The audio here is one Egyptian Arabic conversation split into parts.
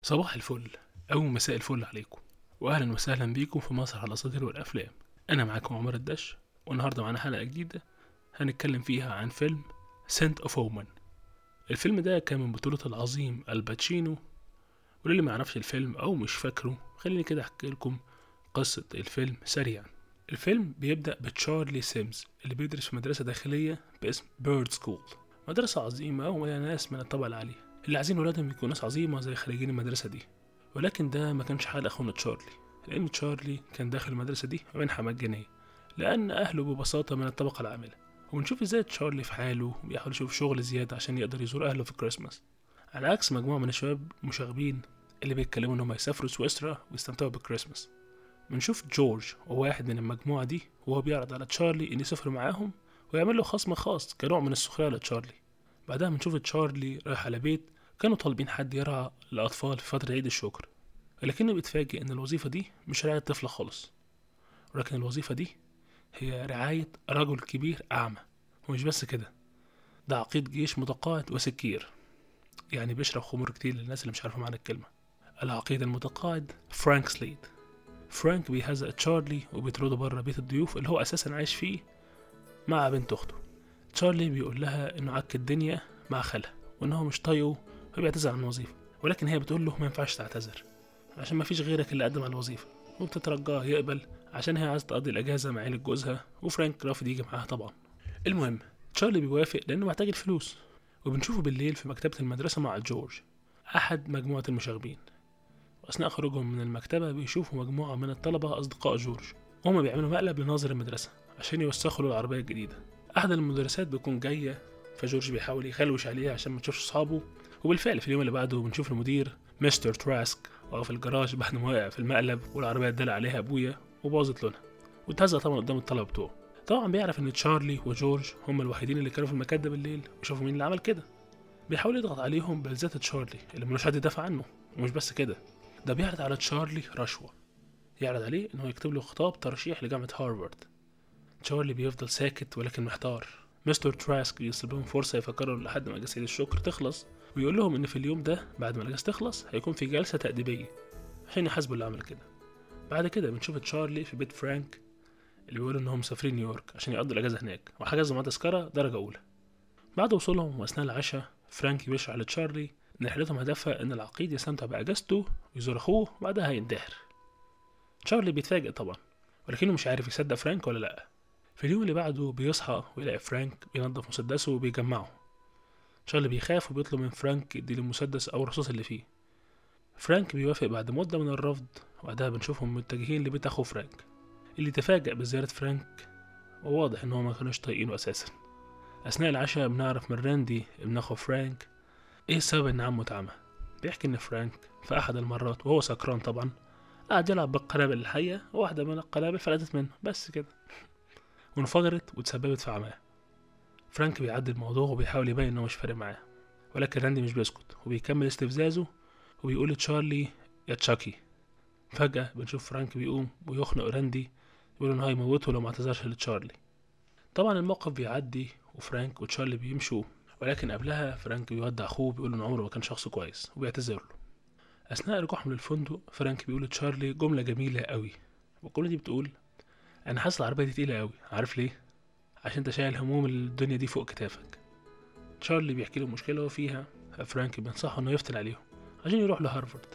صباح الفل أو مساء الفل عليكم وأهلا وسهلا بيكم في مسرح الأساطير والأفلام أنا معاكم عمر الدش والنهاردة معانا حلقة جديدة هنتكلم فيها عن فيلم سنت أوف وومن الفيلم ده كان من بطولة العظيم الباتشينو وللي ما يعرفش الفيلم أو مش فاكره خليني كده أحكي لكم قصة الفيلم سريعا الفيلم بيبدأ بتشارلي سيمز اللي بيدرس في مدرسة داخلية باسم بيرد سكول مدرسة عظيمة ومليانة ناس من الطبقة العالية اللي عايزين ولادهم يكونوا ناس عظيمة زي خريجين المدرسة دي ولكن ده ما كانش حال أخونا تشارلي لأن تشارلي كان داخل المدرسة دي منحة مجانية لأن أهله ببساطة من الطبقة العاملة ونشوف ازاي تشارلي في حاله بيحاول يشوف شغل زيادة عشان يقدر يزور أهله في الكريسماس على عكس مجموعة من الشباب مشاغبين اللي بيتكلموا إنهم هيسافروا سويسرا ويستمتعوا بالكريسماس بنشوف جورج وهو واحد من المجموعة دي وهو بيعرض على تشارلي إن يسافر معاهم ويعمل له خصم خاص كنوع من السخرية لتشارلي بعدها بنشوف تشارلي رايح على بيت كانوا طالبين حد يرعى الأطفال في فترة عيد الشكر لكنه بيتفاجئ إن الوظيفة دي مش رعاية طفلة خالص ولكن الوظيفة دي هي رعاية رجل كبير أعمى ومش بس كده ده عقيد جيش متقاعد وسكير يعني بيشرب خمور كتير للناس اللي مش عارفة معنى الكلمة العقيد المتقاعد فرانك سليد فرانك بيهزأ تشارلي وبيطرده بره بيت الضيوف اللي هو أساسا عايش فيه مع بنت أخته تشارلي بيقول لها إنه عك الدنيا مع خالها وإن هو مش طايقه فبيعتذر عن الوظيفة ولكن هي بتقول له ما ينفعش تعتذر عشان ما فيش غيرك اللي قدم على الوظيفة وبتترجاه يقبل عشان هي عايزة تقضي الأجازة مع عيلة جوزها وفرانك رافض يجي معاها طبعا المهم تشارلي بيوافق لأنه محتاج الفلوس وبنشوفه بالليل في مكتبة المدرسة مع جورج أحد مجموعة المشاغبين وأثناء خروجهم من المكتبة بيشوفوا مجموعة من الطلبة أصدقاء جورج وهما بيعملوا مقلب لناظر المدرسة عشان يوسخوا له العربية الجديدة أحد المدرسات بتكون جاية فجورج بيحاول يخلوش عليها عشان ما تشوفش أصحابه وبالفعل في اليوم اللي بعده بنشوف المدير مستر تراسك واقف في الجراج بعد ما وقع في المقلب والعربية اتدلع عليها أبويا وباظت لونها واتهزق طبعا قدام الطلبة بتوعه طبعا بيعرف ان تشارلي وجورج هم الوحيدين اللي كانوا في المكان ده بالليل وشافوا مين اللي عمل كده بيحاول يضغط عليهم بالذات تشارلي اللي ملوش حد يدافع عنه ومش بس كده ده بيعرض على تشارلي رشوة يعرض عليه انه يكتب له خطاب ترشيح لجامعة هارفارد تشارلي بيفضل ساكت ولكن محتار مستر تراسك بيسيب لهم فرصة يفكروا لحد ما جلسة الشكر تخلص ويقول لهم إن في اليوم ده بعد ما الأجازة تخلص هيكون في جلسة تأديبية عشان يحاسبوا اللي عمل كده بعد كده بنشوف تشارلي في بيت فرانك اللي بيقولوا إنهم مسافرين نيويورك عشان يقضوا الأجازة هناك وحجزوا معاه تذكرة درجة أولى بعد وصولهم وأثناء العشاء فرانك بيشرح لتشارلي إن رحلتهم هدفها إن العقيد يستمتع بأجازته ويزور أخوه وبعدها هينتحر تشارلي بيتفاجئ طبعا ولكنه مش عارف يصدق فرانك ولا لأ في اليوم اللي بعده بيصحى ويلاقي فرانك بينظف مسدسه وبيجمعه تشارلي بيخاف وبيطلب من فرانك يديله المسدس أو الرصاص اللي فيه فرانك بيوافق بعد مدة من الرفض وبعدها بنشوفهم متجهين لبيت أخو فرانك اللي تفاجأ بزيارة فرانك وواضح إن هو ما كانوش طايقينه أساسا أثناء العشاء بنعرف من راندي ابن أخو فرانك إيه السبب إن عمه اتعمى بيحكي إن فرانك في أحد المرات وهو سكران طبعا قعد يلعب بالقنابل الحية وواحدة من القنابل فلتت منه بس كده وانفجرت وتسببت في عماه فرانك بيعدي الموضوع وبيحاول يبين انه مش فارق معاه ولكن راندي مش بيسكت وبيكمل استفزازه وبيقول لتشارلي يا تشاكي فجأة بنشوف فرانك بيقوم ويخنق راندي يقول انه هيموته لو ما اعتذرش لتشارلي طبعا الموقف بيعدي وفرانك وتشارلي بيمشوا ولكن قبلها فرانك بيودع اخوه بيقول ان عمره ما كان شخص كويس وبيعتذر له اثناء رجوعهم للفندق فرانك بيقول لتشارلي جملة جميلة قوي والجملة دي بتقول انا حاسس العربيه دي تقيله قوي عارف ليه عشان انت شايل هموم الدنيا دي فوق كتافك تشارلي بيحكي له مشكله هو فيها فرانك بينصحه انه يفتن عليهم عشان يروح لهارفارد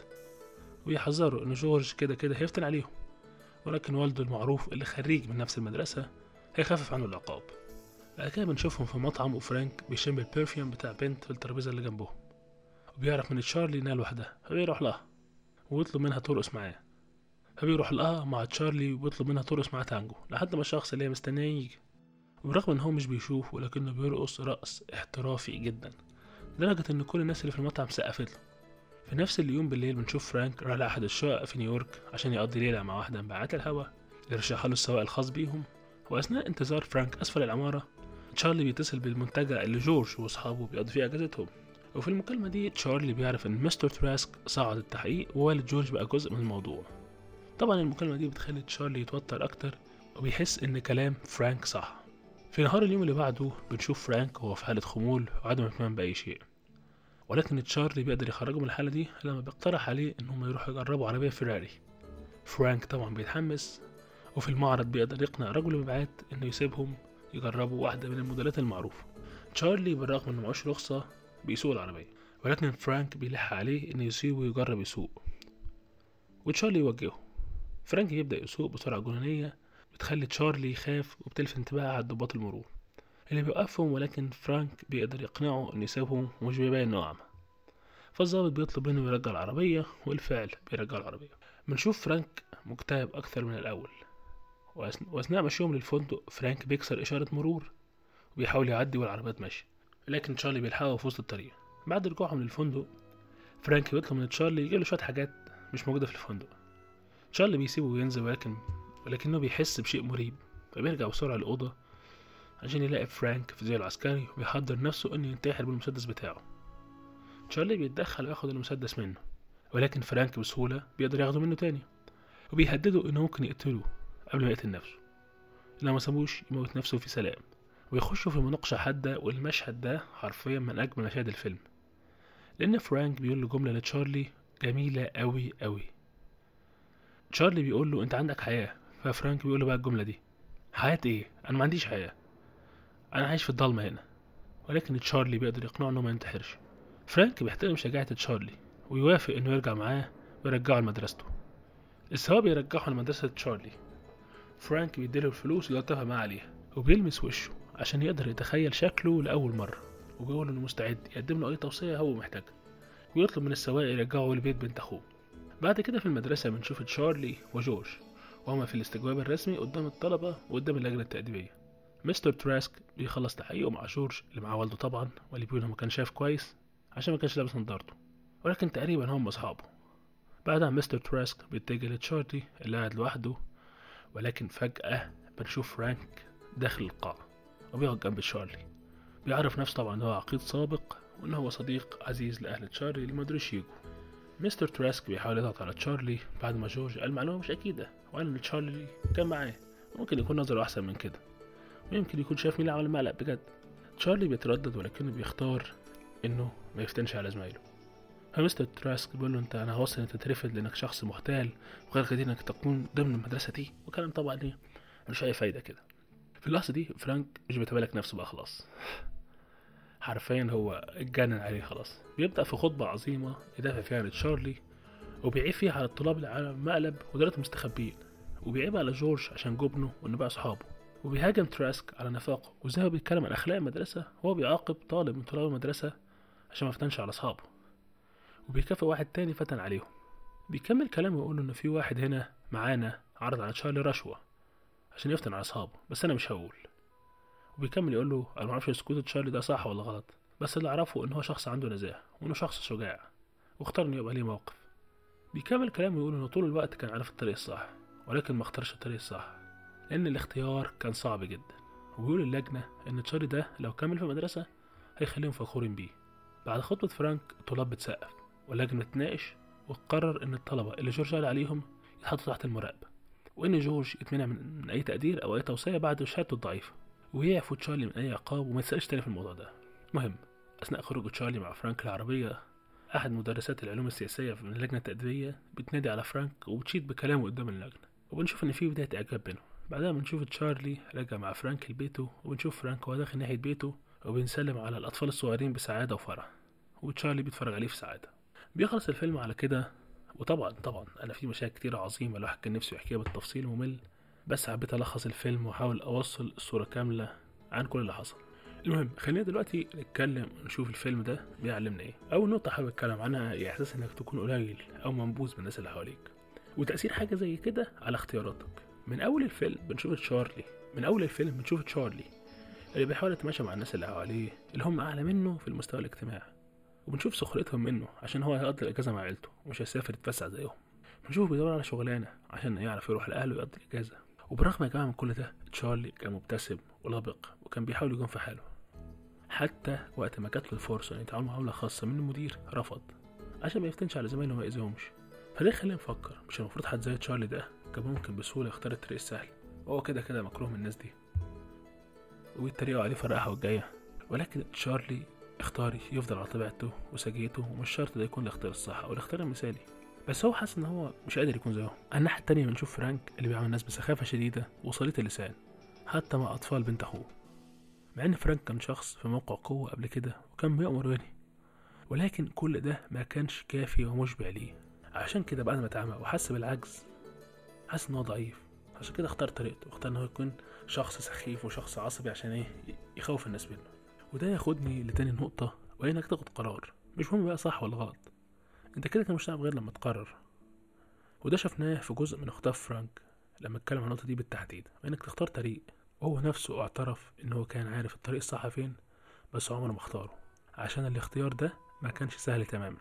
ويحذره ان جورج كده كده هيفتن عليهم ولكن والده المعروف اللي خريج من نفس المدرسة هيخفف عنه العقاب بعد كده بنشوفهم في مطعم وفرانك بيشم البرفيوم بتاع بنت في الترابيزة اللي جنبهم وبيعرف من تشارلي انها لوحدها فبيروح لها ويطلب منها ترقص معاه فبيروح لها مع تشارلي وبيطلب منها ترقص معاه تانجو لحد ما الشخص اللي هي مستنيه يجي وبرغم ان هو مش بيشوف ولكنه بيرقص رقص احترافي جدا لدرجة ان كل الناس اللي في المطعم سقفت له في نفس اليوم بالليل بنشوف فرانك راح لأحد الشقق في نيويورك عشان يقضي ليلة مع واحدة من بعات الهوا يرشحها له السواق الخاص بيهم وأثناء انتظار فرانك أسفل العمارة تشارلي بيتصل بالمنتجع اللي جورج وأصحابه بيقضوا فيه أجازتهم وفي المكالمة دي تشارلي بيعرف إن مستر تراسك صعد التحقيق ووالد جورج بقى جزء من الموضوع طبعا المكالمة دي بتخلي تشارلي يتوتر أكتر وبيحس إن كلام فرانك صح في نهار اليوم اللي بعده بنشوف فرانك وهو في حالة خمول وعدم اهتمام بأي شيء ولكن تشارلي بيقدر يخرجه من الحالة دي لما بيقترح عليه إن هم يروحوا يجربوا عربية فيراري فرانك طبعا بيتحمس وفي المعرض بيقدر يقنع رجل المبيعات إنه يسيبهم يجربوا واحدة من الموديلات المعروفة تشارلي بالرغم إنه معوش رخصة بيسوق العربية ولكن فرانك بيلح عليه إنه يسيبه ويجرب يسوق وتشارلي يوجهه فرانك يبدأ يسوق بسرعة جنونية بتخلي تشارلي يخاف وبتلفت انتباه على ضباط المرور اللي بيوقفهم ولكن فرانك بيقدر يقنعه إنه يسيبهم ومش بيبين إنه أعمى فالظابط بيطلب منه يرجع العربية والفعل بيرجع العربية بنشوف فرانك مكتئب أكثر من الأول وأثن- وأثناء مشيهم للفندق فرانك بيكسر إشارة مرور وبيحاول يعدي والعربيات ماشية لكن تشارلي بيلحقه في وسط الطريق بعد رجوعهم للفندق فرانك بيطلب من تشارلي يجيله شوية حاجات مش موجودة في الفندق تشارلي بيسيبه وينزل ولكن ولكنه بيحس بشيء مريب فبيرجع بسرعة الأوضة عشان يلاقي فرانك في زي العسكري وبيحضر نفسه إنه ينتحر بالمسدس بتاعه تشارلي بيتدخل وياخد المسدس منه ولكن فرانك بسهولة بيقدر ياخده منه تاني وبيهدده إنه ممكن يقتله قبل ما يقتل نفسه لو ما سابوش يموت نفسه في سلام ويخشوا في مناقشة حادة والمشهد ده حرفيا من أجمل مشاهد الفيلم لأن فرانك بيقول له جملة لتشارلي جميلة أوي أوي تشارلي بيقول له أنت عندك حياة ففرانك بيقول له بقى الجملة دي حياة إيه؟ أنا ما عنديش حياة أنا عايش في الضلمة هنا ولكن تشارلي بيقدر يقنعه إنه ما ينتحرش فرانك بيحترم شجاعة تشارلي ويوافق إنه يرجع معاه ويرجعه لمدرسته السواق بيرجعه لمدرسة تشارلي فرانك بيديله الفلوس اللي اتفق معاه عليها وبيلمس وشه عشان يقدر يتخيل شكله لأول مرة وبيقول إنه مستعد يقدم له أي توصية هو محتاجها ويطلب من السواق يرجعه لبيت بنت أخوه بعد كده في المدرسة بنشوف تشارلي وجورج وهما في الاستجواب الرسمي قدام الطلبة وقدام اللجنة التأديبية مستر تراسك بيخلص تحقيقه مع جورج اللي مع والده طبعا واللي بيقول إنه ما كان شايف كويس عشان ما كانش لابس نضارته ولكن تقريبا هم أصحابه بعدها مستر تراسك بيتجه لتشارلي اللي قاعد لوحده ولكن فجأة بنشوف فرانك داخل القاعة وبيقعد جنب تشارلي بيعرف نفسه طبعا إن هو عقيد سابق وإن هو صديق عزيز لأهل تشارلي اللي مقدروش يجوا مستر تراسك بيحاول يضغط على تشارلي بعد ما جورج قال معلومة مش أكيدة وقال إن تشارلي كان معاه ممكن يكون نظره أحسن من كده ويمكن يكون شاف مين اللي عمل المقلب بجد تشارلي بيتردد ولكنه بيختار إنه ما يفتنش على زمايله فمستر تراسك بيقول له انت انا هوصل انت تترفض لانك شخص محتال وغير كده انك تكون ضمن المدرسه دي وكلام طبعا ايه ملوش اي فايده كده في اللحظه دي فرانك مش بيتمالك نفسه بقى خلاص حرفيا هو اتجنن عليه خلاص بيبدا في خطبه عظيمه يدافع فيها عن تشارلي وبيعيب فيها على الطلاب اللي على المقلب ودولتهم مستخبيين وبيعيب على جورج عشان جبنه وانه بقى صحابه وبيهاجم تراسك على نفاقه وازاي هو بيتكلم عن اخلاق المدرسه وهو بيعاقب طالب من طلاب المدرسه عشان ما فتنش على اصحابه وبيكافئ واحد تاني فتن عليهم بيكمل كلامه ويقول له ان في واحد هنا معانا عرض على تشارلي رشوه عشان يفتن على اصحابه بس انا مش هقول وبيكمل يقول له انا معرفش سكوت تشارلي ده صح ولا غلط بس اللي اعرفه ان هو شخص عنده نزاهه وانه شخص شجاع واختار انه يبقى ليه موقف بيكمل كلامه ويقول انه طول الوقت كان عارف الطريق الصح ولكن ما اختارش الطريق الصح لان الاختيار كان صعب جدا وبيقول اللجنه ان تشارلي ده لو كمل في المدرسه هيخليهم فخورين بيه بعد خطبه فرانك الطلاب بتسقف واللجنة تناقش وتقرر إن الطلبة اللي جورج قال عليهم يتحطوا تحت المراقبة وإن جورج يتمنع من من أي تقدير أو أي توصية بعد شهادته الضعيفة ويعفو تشارلي من أي عقاب وما يتسألش تاني في الموضوع ده المهم أثناء خروج تشارلي مع فرانك العربية أحد مدرسات العلوم السياسية من اللجنة التأديبية بتنادي على فرانك وبتشيد بكلامه قدام اللجنة وبنشوف إن في بداية إعجاب بينهم بعدها بنشوف تشارلي راجع مع فرانك لبيته وبنشوف فرانك وهو داخل ناحية بيته وبينسلم على الأطفال الصغيرين بسعادة وفرح وتشارلي بيتفرج عليه في سعادة بيخلص الفيلم على كده وطبعا طبعا انا في مشاهد كتير عظيمه الواحد كان نفسه يحكيها بالتفصيل ممل بس حبيت الخص الفيلم واحاول اوصل الصوره كامله عن كل اللي حصل المهم خلينا دلوقتي نتكلم ونشوف الفيلم ده بيعلمنا ايه اول نقطه حابب اتكلم عنها هي احساس انك تكون قليل او منبوذ بالناس اللي حواليك وتاثير حاجه زي كده على اختياراتك من اول الفيلم بنشوف تشارلي من اول الفيلم بنشوف تشارلي اللي بيحاول يتماشى مع الناس اللي حواليه اللي هم اعلى منه في المستوى الاجتماعي وبنشوف سخريتهم منه عشان هو هيقضي الأجازة مع عيلته ومش هيسافر يتفسح زيهم بنشوفه بيدور على شغلانة عشان يعرف يروح لأهله ويقضي الأجازة وبالرغم يا جماعة من كل ده تشارلي كان مبتسم ولبق وكان بيحاول يكون في حاله حتى وقت ما جات له الفرصة إن يتعامل معاملة خاصة من المدير رفض عشان ما يفتنش على زمايله وما يأذيهمش فده خلينا نفكر مش المفروض حد زي تشارلي ده كان ممكن بسهولة يختار الطريق السهل وهو كده كده مكروه من الناس دي ويتريقوا عليه في الرايحة والجاية ولكن تشارلي اختاري يفضل على طبيعته وسجيته ومش شرط ده يكون الاختيار الصح او الاختيار المثالي بس هو حاسس ان هو مش قادر يكون زيهم على الناحيه التانيه بنشوف فرانك اللي بيعامل الناس بسخافه شديده وصليت اللسان حتى مع اطفال بنت اخوه مع ان فرانك كان شخص في موقع قوه قبل كده وكان بيأمر غيري ولكن كل ده ما كانش كافي ومشبع ليه عشان كده بعد ما اتعمى وحس بالعجز حس ان هو ضعيف عشان كده اختار طريقته واختار ان هو يكون شخص سخيف وشخص عصبي عشان ايه يخوف الناس منه وده ياخدني لتاني نقطة وهي انك تاخد قرار مش مهم بقى صح ولا غلط انت كده كده مش هتعرف غير لما تقرر وده شفناه في جزء من خطاب فرانك لما اتكلم عن النقطة دي بالتحديد انك تختار طريق وهو نفسه اعترف ان هو كان عارف الطريق الصح فين بس عمره ما اختاره عشان الاختيار ده ما كانش سهل تماما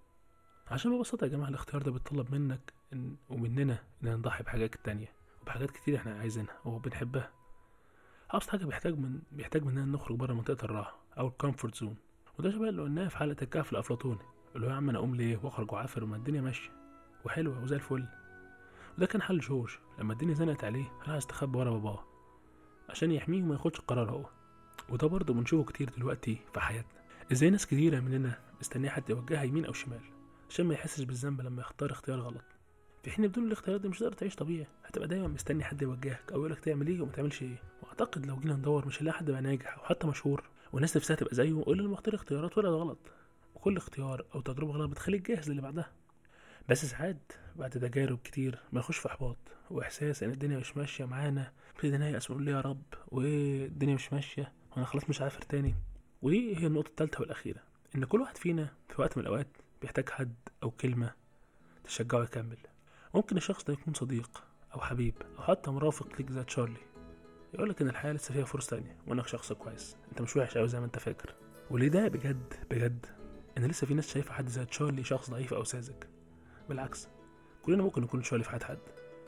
عشان ببساطة يا جماعة الاختيار ده بيتطلب منك إن ومننا إننا نضحي بحاجات تانية وبحاجات كتير احنا عايزينها وبنحبها أبسط حاجة بيحتاج من بيحتاج مننا نخرج بره منطقة الراحة أو الكومفورت زون وده شبه اللي قلناه في حلقة الكهف الأفلاطوني اللي هو يا عم أنا أقوم ليه وأخرج وأعافر وما الدنيا ماشية وحلوة وزي الفل وده كان حل جورج لما الدنيا زنقت عليه راح استخبى ورا باباه عشان يحميه وما ياخدش قرار هو وده برضه بنشوفه كتير دلوقتي في حياتنا ازاي ناس كتيرة مننا مستنية حد يوجهها يمين أو شمال عشان ما يحسش بالذنب لما يختار اختيار غلط في حين بدون الاختيارات دي مش هتقدر تعيش طبيعي هتبقى دايما مستني حد يوجهك او يقولك تعمل ايه وما تعملش ايه واعتقد لو جينا ندور مش هنلاقي حد بقى ناجح او حتى مشهور والناس نفسها تبقى زيه الا لما اختار اختيارات ولا غلط وكل اختيار او تجربه غلط بتخليك جاهز للي بعدها بس ساعات بعد تجارب كتير بنخش في احباط واحساس ان الدنيا مش ماشيه معانا نبتدي نيأس ونقول ليه يا رب وايه الدنيا مش ماشيه وانا خلاص مش عافر تاني ودي هي النقطه الثالثه والاخيره ان كل واحد فينا في وقت من الاوقات بيحتاج حد او كلمه تشجعه يكمل ممكن الشخص ده يكون صديق او حبيب او حتى مرافق ليك زي تشارلي يقولك ان الحياه لسه فيها فرص تانية وانك شخص كويس انت مش وحش قوي زي ما انت فاكر واللي ده بجد بجد ان لسه في ناس شايفه حد زي تشارلي شخص ضعيف او ساذج بالعكس كلنا ممكن نكون تشارلي في حياه حد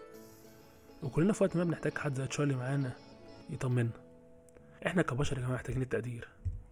وكلنا في وقت ما بنحتاج حد زي تشارلي معانا يطمنا احنا كبشر يا جماعه محتاجين التقدير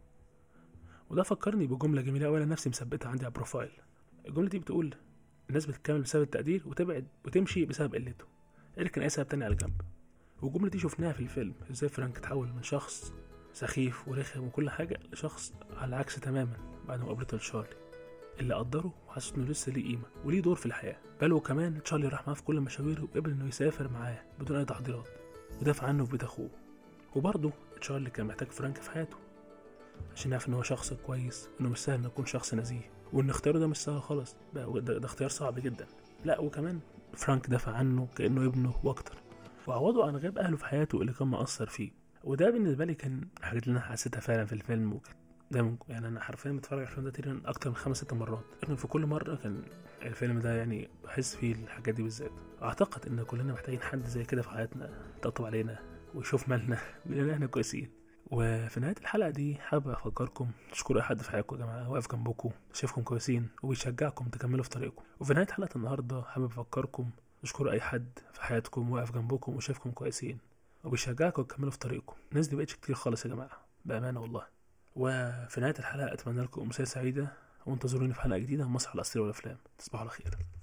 وده فكرني بجمله جميله قوي انا نفسي مثبتها عندي على البروفايل الجمله دي بتقول الناس بتكمل بسبب التقدير وتبعد وتمشي بسبب قلته اركن اي سبب تاني على جنب والجملة دي شفناها في الفيلم ازاي فرانك اتحول من شخص سخيف ورخم وكل حاجة لشخص على العكس تماما بعد ما قابلته تشارلي اللي قدره وحس انه لسه ليه قيمة وليه دور في الحياة بل وكمان تشارلي راح معاه في كل مشاويره وقبل انه يسافر معاه بدون اي تحضيرات ودافع عنه في بيت اخوه وبرضه تشارلي كان محتاج فرانك في حياته عشان يعرف ان هو شخص كويس وانه مش سهل انه يكون شخص نزيه وان اختياره ده مش سهل خالص ده, ده, ده اختيار صعب جدا لا وكمان فرانك دافع عنه كانه ابنه واكتر وعوضه عن غياب اهله في حياته اللي كان مأثر فيه وده بالنسبه لي كان الحاجات اللي انا حسيتها فعلا في الفيلم وكانت دايما يعني انا حرفيا بتفرج على الفيلم ده تقريبا اكتر من خمس ست مرات لكن في كل مره كان الفيلم ده يعني بحس فيه الحاجات دي بالذات اعتقد ان كلنا محتاجين حد زي كده في حياتنا يطبطب علينا ويشوف مالنا بيقول احنا كويسين وفي نهايه الحلقه دي حابب افكركم تشكروا اي حد في حياتكم يا جماعه واقف جنبكم شايفكم كويسين وبيشجعكم تكملوا في طريقكم وفي نهايه حلقه النهارده حابب افكركم تشكروا اي حد في حياتكم واقف جنبكم وشايفكم كويسين وبيشجعكم تكملوا في طريقكم الناس دي بقتش كتير خالص يا جماعه بامانه والله وفي نهايه الحلقه اتمنى لكم امسيه سعيده وانتظروني في حلقه جديده من مسرح الاسئله والافلام تصبحوا على خير